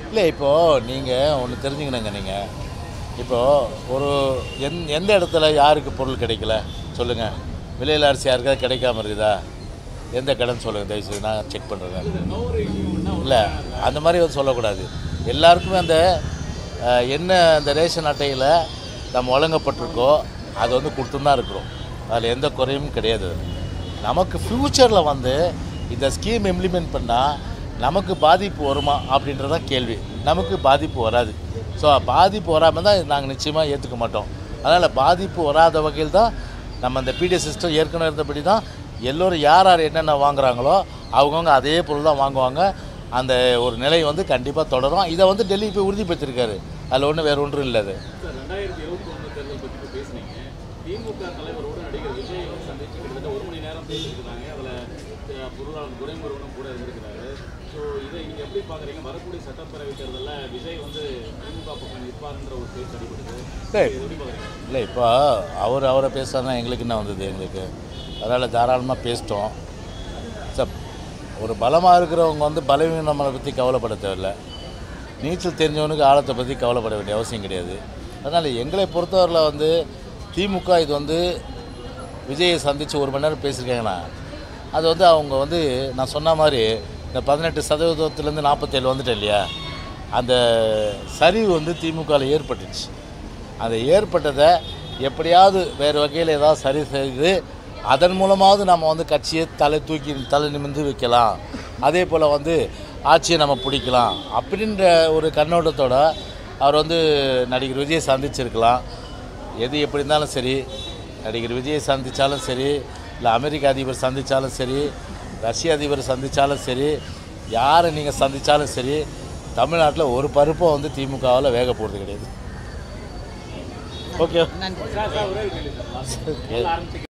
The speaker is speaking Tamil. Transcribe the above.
இல்லை இப்போது நீங்கள் ஒன்று தெரிஞ்சுக்கணுங்க நீங்கள் இப்போது ஒரு எந் எந்த இடத்துல யாருக்கு பொருள் கிடைக்கல சொல்லுங்கள் விலையில் அரிசி யாருக்காவது கிடைக்காம இருக்குதா எந்த கடைன்னு சொல்லுங்கள் தயவுசெய்து நான் செக் பண்ணுறேன் இல்லை அந்த மாதிரி வந்து சொல்லக்கூடாது எல்லாருக்குமே அந்த அஹ், என்ன அந்த ரேஷன் அட்டையில் நம்ம வழங்கப்பட்டிருக்கோ அது வந்து கொடுத்துன்னு தான் இருக்கிறோம் அதில் எந்த குறையும் கிடையாது நமக்கு ஃப்யூச்சரில் வந்து இந்த ஸ்கீம் இம்ப்ளிமெண்ட் பண்ணால் நமக்கு பாதிப்பு வருமா அப்படின்றதான் கேள்வி நமக்கு பாதிப்பு வராது ஸோ பாதிப்பு வராமல் தான் நாங்கள் நிச்சயமாக ஏற்றுக்க மாட்டோம் அதனால் பாதிப்பு வராத வகையில் தான் நம்ம இந்த பிடிஎஸ் சிஸ்டம் ஏற்கனவே இருந்தபடி தான் எல்லோரும் யார் யார் என்னென்ன வாங்குறாங்களோ அவங்கவுங்க அதே பொருள் தான் வாங்குவாங்க அந்த ஒரு நிலை வந்து கண்டிப்பாக தொடரும் இதை வந்து டெல்லி போய் உறுதிப்படுத்தியிருக்காரு அதில் ஒன்றும் வேறு ஒன்றும் இல்லை அது சார் ரெண்டாயிரத்தி இருபத்தி ஒன்று தேர்தல் பற்றி இப்போ பேசுனீங்க திமுக தலைவரோடு நடிகர் விஜய் வந்து சந்திச்சு கிட்டத்தட்ட ஒரு மணி நேரம் பேசியிருக்கிறாங்க அதில் பொருளாளர் துரைமுருகனும் கூட இருந்திருக்கிறாரு ஸோ இதை நீங்கள் எப்படி பார்க்குறீங்க வரக்கூடிய சட்டப்பேரவை தேர்தலில் விஜய் வந்து திமுக பக்கம் நிற்பாருன்ற ஒரு பேச்சு அடிபடுது சரி. இது எப்படி பார்க்குறீங்க இல்லை இப்போ அவர் அவரை பேசுனா எங்களுக்கு என்ன வந்தது எங்களுக்கு அதனால் தாராளமாக பேசிட்டோம் சார் ஒரு பலமாக இருக்கிறவங்க வந்து பலவீனமனை பற்றி கவலைப்பட தேவையில்ல நீச்சல் தெரிஞ்சவனுக்கு ஆழத்தை பற்றி கவலைப்பட வேண்டிய அவசியம் கிடையாது அதனால் எங்களை பொறுத்தவரையில் வந்து திமுக இது வந்து விஜயை சந்தித்து ஒரு மணி நேரம் பேசியிருக்காங்கன்னா அது வந்து அவங்க வந்து நான் சொன்ன மாதிரி இந்த பதினெட்டு சதவீதத்துலேருந்து நாற்பத்தேழு வந்துட்டேன் இல்லையா அந்த சரிவு வந்து திமுகவில் ஏற்பட்டுச்சு அந்த ஏற்பட்டதை எப்படியாவது வேறு வகையில் ஏதாவது சரி செய்து அதன் மூலமாவது நம்ம வந்து கட்சியை தலை தூக்கி தலை நிமிர்ந்து வைக்கலாம் அதே போல் வந்து ஆட்சியை நம்ம பிடிக்கலாம் அப்படின்ற ஒரு கண்ணோட்டத்தோட அவர் வந்து நடிகர் விஜயை சந்திச்சிருக்கலாம் எது எப்படி இருந்தாலும் சரி நடிகர் விஜயை சந்தித்தாலும் சரி இல்லை அமெரிக்க அதிபர் சந்தித்தாலும் சரி ரஷ்ய அதிபர் சந்தித்தாலும் சரி யாரை நீங்கள் சந்தித்தாலும் சரி தமிழ்நாட்டில் ஒரு பருப்பம் வந்து திமுகவில் வேக போகிறது கிடையாது ஓகே சார் சார் ஒரே ஒரு கேள்வி சார் last. ஓகே முதல்ல ஆரம்பிச்சு